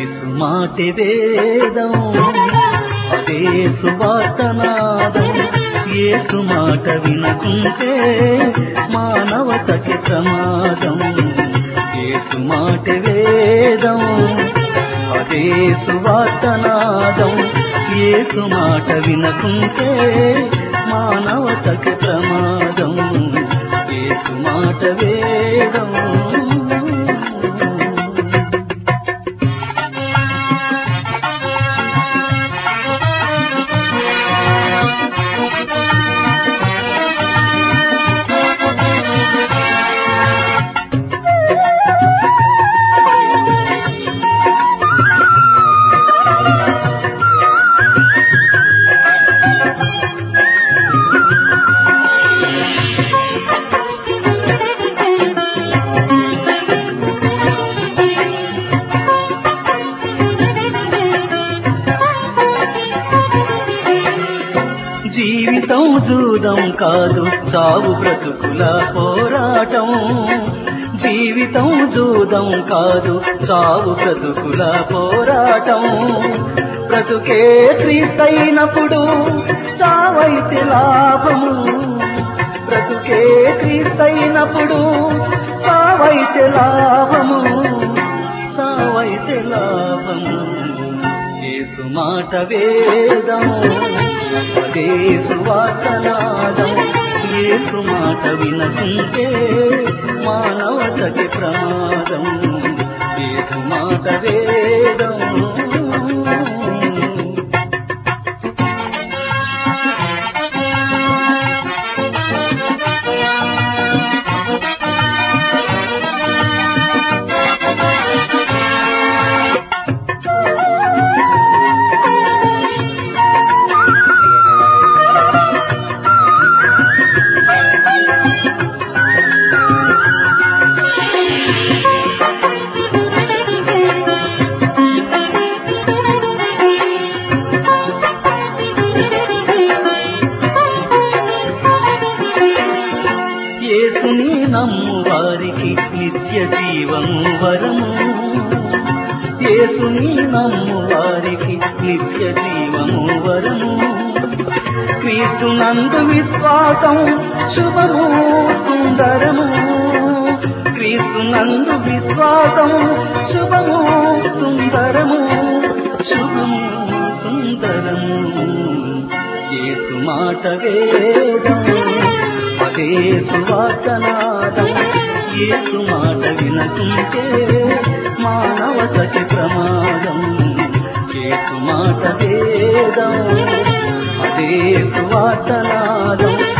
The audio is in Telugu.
యేసు మాటి వేదం అదే సువార్తనాదం యేసు మాట వినకుంటే మానవతకి ప్రమాదం యేసు మాట వేదం అదే సువార్తనాదం యేసు మాట వినకుంటే మానవతకి ప్రమాదం యేసు మాట వేదం జీవితం జూదం కాదు చావు బ్రతుకుల పోరాటం జీవితం జూదం కాదు చావు బ్రతుకుల పోరాటం బ్రతుకే క్రీస్తైనప్పుడు చావైతే లాభము బ్రతుకే క్రీస్తైనప్పుడు చావైతే లాభము చావైతే లాభము యేసు మాట వేదం అదే సువార్తనాదం యేసు మాట వినకుంటే మానవతకి ప్రమాదం యేసు మాట వేదం యేసుని నమ్ము వారికి నిత్య జీవము వరము యేసుని నమ్ము వారికి నిత్య జీవము వరము క్రీస్తు నందు విశ్వాసం శుభము సుందరము క్రీస్తు నందు విశ్వాసం శుభము సుందరము శుభము సుందరము యేసు మాట వేదం అదే సువాసనాదం యేసు మాట వినకుంటే మానవతకి ప్రమాదం యేసు మాట వేదం అదే సువాసనాదం